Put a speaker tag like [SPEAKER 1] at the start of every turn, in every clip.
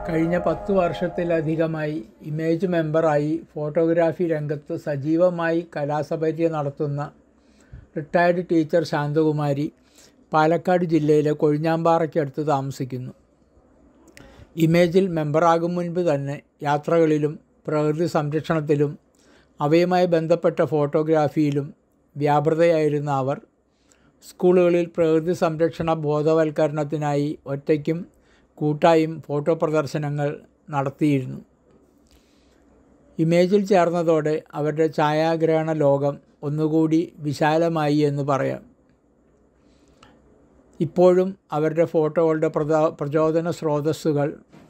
[SPEAKER 1] കഴിഞ്ഞ പത്ത് വർഷത്തിലധികമായി ഇമേജ് മെമ്പറായി ഫോട്ടോഗ്രാഫി രംഗത്ത് സജീവമായി കലാസപര്യ നടത്തുന്ന റിട്ടയർഡ് ടീച്ചർ ശാന്തകുമാരി പാലക്കാട് ജില്ലയിലെ കൊഴിഞ്ഞാമ്പാറയ്ക്കടുത്ത് താമസിക്കുന്നു ഇമേജിൽ മെമ്പറാകും മുൻപ് തന്നെ യാത്രകളിലും പ്രകൃതി സംരക്ഷണത്തിലും അവയുമായി ബന്ധപ്പെട്ട ഫോട്ടോഗ്രാഫിയിലും വ്യാപൃതയായിരുന്ന അവർ സ്കൂളുകളിൽ പ്രകൃതി സംരക്ഷണ ബോധവൽക്കരണത്തിനായി ഒറ്റയ്ക്കും കൂട്ടായും ഫോട്ടോ പ്രദർശനങ്ങൾ നടത്തിയിരുന്നു ഇമേജിൽ ചേർന്നതോടെ അവരുടെ ഛായാഗ്രഹണ ലോകം ഒന്നുകൂടി വിശാലമായി എന്ന് പറയാം ഇപ്പോഴും അവരുടെ ഫോട്ടോകളുടെ പ്രധാ പ്രചോദന സ്രോതസ്സുകൾ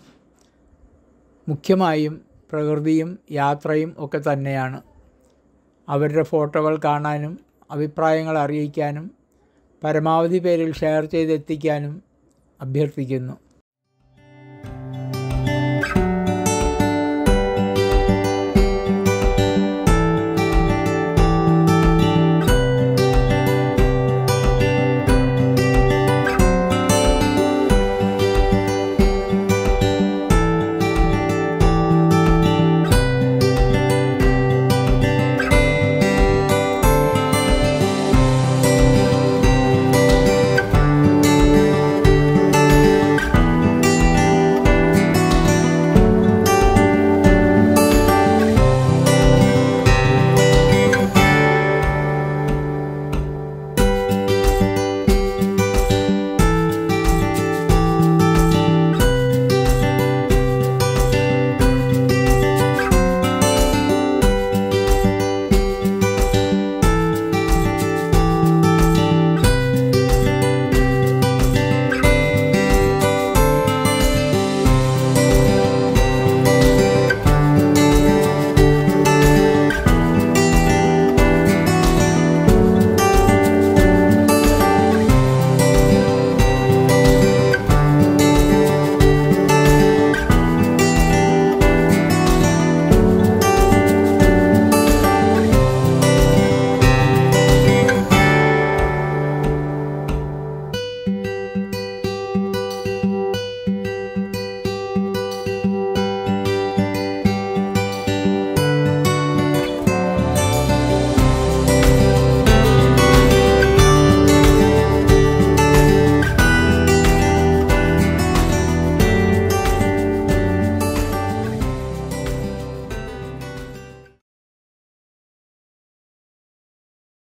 [SPEAKER 1] മുഖ്യമായും പ്രകൃതിയും യാത്രയും ഒക്കെ തന്നെയാണ് അവരുടെ ഫോട്ടോകൾ കാണാനും അഭിപ്രായങ്ങൾ അറിയിക്കാനും പരമാവധി പേരിൽ ഷെയർ ചെയ്തെത്തിക്കാനും അഭ്യർത്ഥിക്കുന്നു